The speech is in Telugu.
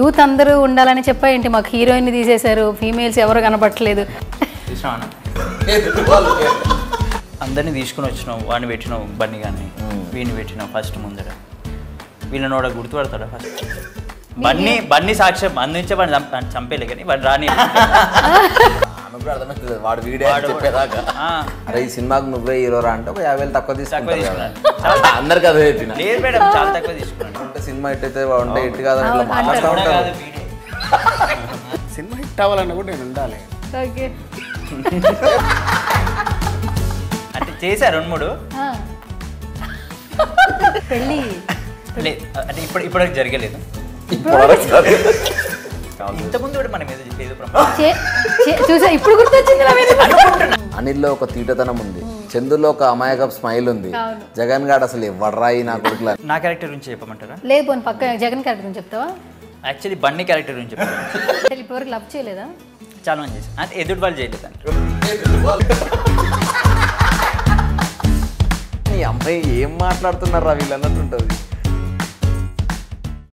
యూత్ అందరూ ఉండాలని చెప్పా ఏంటి మాకు హీరోయిన్ తీసేశారు ఫీమేల్స్ ఎవరు కనపట్లేదు చూసినావా అందరినీ తీసుకుని వచ్చినావు వాడిని పెట్టినావు బన్నీ కానీ వీడిని పెట్టినావు ఫస్ట్ ముందర వీళ్ళని వాడు గుర్తుపడతాడా ఫస్ట్ బన్నీ బన్నీ సాక్ష్యం అందించే వాడిని చంప- చంపేలే కానీ వాడు రాని ఆమె కూడా అర్థమవుతుంది వాడు వీడియో వాడు- చెప్పేదాకా ఆ, అరే ఈ సినిమాకి నువ్వే హీరోరా అంటే ఒక యాభై వేలు తక్కువ తక్కువ తీసుకుంటారు కదా అందరికి అదే చెప్పిన లేదు మేడం చాలా తక్కువ తీసుకున్నాను అంటే సినిమా ఇట్ అయితే ఉంటే ఇట్ కాదని ఇట్లా అవును, మాట్లాడుతూ కూడా ఉంటారు కాదు వీడే. సినిమా హిట్ అవ్వాలన్నా కూడా నేను ఉండాలి ఓకే అంటే చేశా రెండు మూడు పెళ్ళి లే అంటే ఇప్పుడు ఇప్పటివరకు జరగలేదు ఇప్పుడు సరే. ఇంతకుముందు కూడా మనం ఏదో ఏదో ప్రమాదం చే- చే- చూసా ఇప్పుడు గుర్తొచ్చింది నా మీద అనిల్లో ఒక తీటతనం ఉంది చందులో ఒక అమాయకపు స్మైల్ ఉంది అవును. జగన్ గాడు అసలు ఎవడ్రాయి నా కొడుకులా నా క్యారెక్టర్ గురించి చెప్పమంటారా లేదు పోనీ పక్క జగన్ క్యారెక్టర్ గురించి చెప్తావా యాక్చువల్లీ బన్నీ క్యారెక్టర్ గురించి చెప్తాను అసలు ఇప్పటివరకు లవ్ చేయలేదా చాలా మంది చేశాను అంటే ఎదుటి వాళ్ళు చేయలేదు అంటే ఈ అమ్మాయి ఏం మాట్లాడుతున్నారా వీళ్ళు అన్నట్టు ఉంటుంది